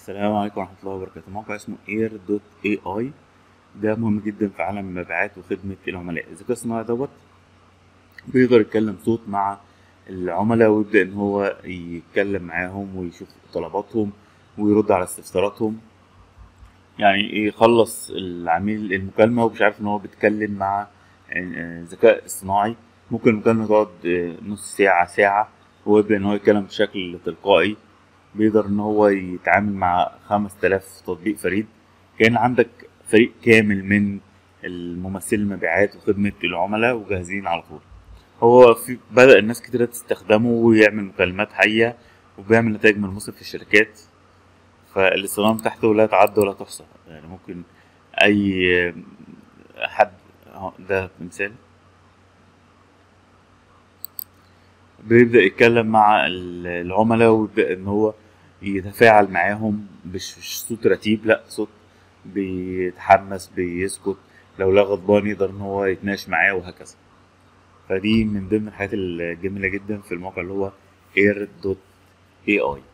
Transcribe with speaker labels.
Speaker 1: السلام عليكم ورحمة الله وبركاته موقع اسمه اير دوت اي اي ده مهم جدا في عالم المبيعات وخدمة العملاء الذكاء الصناعي دوت بيقدر يتكلم صوت مع العملاء ويبدأ ان هو يتكلم معاهم ويشوف طلباتهم ويرد على استفساراتهم يعني يخلص العميل المكالمة ومش عارف ان هو بيتكلم مع ذكاء اصطناعي ممكن المكالمة تقعد نص ساعة ساعة ويبدأ ان هو يتكلم بشكل تلقائي بيقدر ان هو يتعامل مع خمس تلاف تطبيق فريد كان عندك فريق كامل من الممثلين المبيعات وخدمة العملاء وجاهزين على طول هو في بدأ الناس كتيرة تستخدمه ويعمل مكالمات حية وبيعمل نتائج ملموسة في الشركات فالاستخدام بتاعته لا تعد ولا تحصى يعني ممكن أي حد ده مثال بيبدأ يتكلم مع العملاء ويبدأ إن هو يتفاعل معاهم مش صوت رتيب لا صوت بيتحمس بيسكت لو لا غضبان يقدر إن هو يتناقش معاه وهكذا فدي من ضمن الحاجات الجميلة جدا في الموقع اللي هو air.ai